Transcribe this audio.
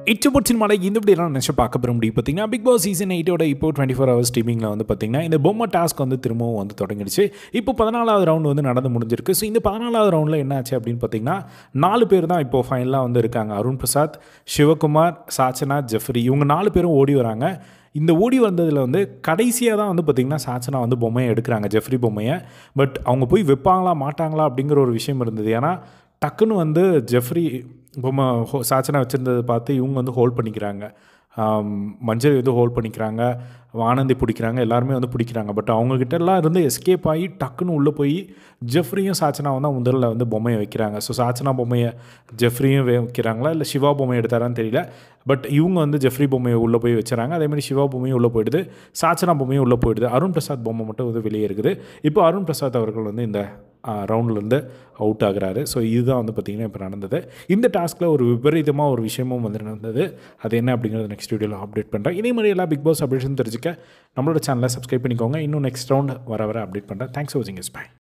இச்சபட்சின் மலை இந்த இப்படிலாம் நினச்சி பார்க்க பெற முடியும் பார்த்தீங்கன்னா பிக் பாஸ் சீசன் எயிட்டோட இப்போ டுவெண்ட்டி ஃபோர் ஹவர்ஸ் ஸ்ட்ரீமிங்கில் வந்து பார்த்தீங்கன்னா இந்த பொம்மை டாஸ்க் வந்து திரும்பவும் வந்து தொடங்கிடுச்சு இப்போ பதினாலாவது ரவுண்ட் வந்து நடந்து முடிஞ்சிருக்கு ஸோ இந்த பதினாலாவது ரவுண்டில் என்ன ஆச்சு அப்படின்னு பார்த்தீங்கன்னா நாலு பேர் தான் இப்போ ஃபைனலாக வந்து இருக்காங்க அருண் பிரசாத் சிவகுமார் சாச்சனா ஜெஃப்ரி இவங்க நாலு பேரும் ஓடி வராங்க இந்த ஓடி வந்ததில் வந்து கடைசியாக தான் வந்து பார்த்திங்கன்னா சாச்சனா வந்து பொம்மையை எடுக்கிறாங்க ஜெஃப்ரி பொம்மையை பட் அவங்க போய் வைப்பாங்களா மாட்டாங்களா அப்படிங்கிற ஒரு விஷயம் இருந்தது ஏன்னா டக்குன்னு வந்து ஜெஃப்ரி பொம்மை ஹோ சாச்சனா வச்சுருந்ததை பார்த்து இவங்க வந்து ஹோல்ட் பண்ணிக்கிறாங்க ஆம், மஞ்சள் வந்து ஹோல்ட் பண்ணிக்கிறாங்க ஆனந்தி பிடிக்கிறாங்க எல்லாருமே வந்து பிடிக்கிறாங்க பட் அவங்கக்கிட்ட எல்லாம் இருந்து எஸ்கேப் ஆகி டக்குன்னு உள்ளே போய் ஜெஃப்ரியும் சாச்சனாவும் தான் முதல்ல வந்து பொம்மையை வைக்கிறாங்க ஸோ சாச்சனா பொம்மையை ஜெஃப்ரியும் வைக்கிறாங்களா இல்லை சிவா பொம்மையை எடுத்தாரான்னு தெரியல பட் இவங்க வந்து ஜெஃப்ரி பொம்மையை உள்ளே போய் வச்சுறாங்க அதே மாதிரி சிவா பொம்மையும் உள்ளே போயிடுது சாச்சனா பொம்மையும் உள்ளே போயிடுது அருண் பிரசாத் பொம்மை மட்டும் வந்து வெளியே இருக்குது இப்போ அருண் பிரசாத் அவர்கள் வந்து இந்த ரவுண்ட்லேருந்து அவுட் ஆகுறாரு ஸோ இதுதான் வந்து பார்த்திங்கன்னா இப்போ நடந்தது இந்த டாஸ்கில் ஒரு விபரீதமாக ஒரு விஷயமும் வந்து நடந்தது அது என்ன அப்படிங்கிறத நெக்ஸ்ட் வீடியோவில் அப்டேட் பண்ணுறேன் இதே மாதிரி எல்லா பிக் பாஸ் அப்டேஷன் தெரிஞ்சுக்க நம்மளோட சேனலை சப்ஸ்கிரைப் பண்ணிக்கோங்க இன்னும் நெக்ஸ்ட் ரவுண்ட் வர வர அப்டேட் பண்ணுறேன் தேங்க்ஸ் ஃபார் வாட்சிங் இஸ் பை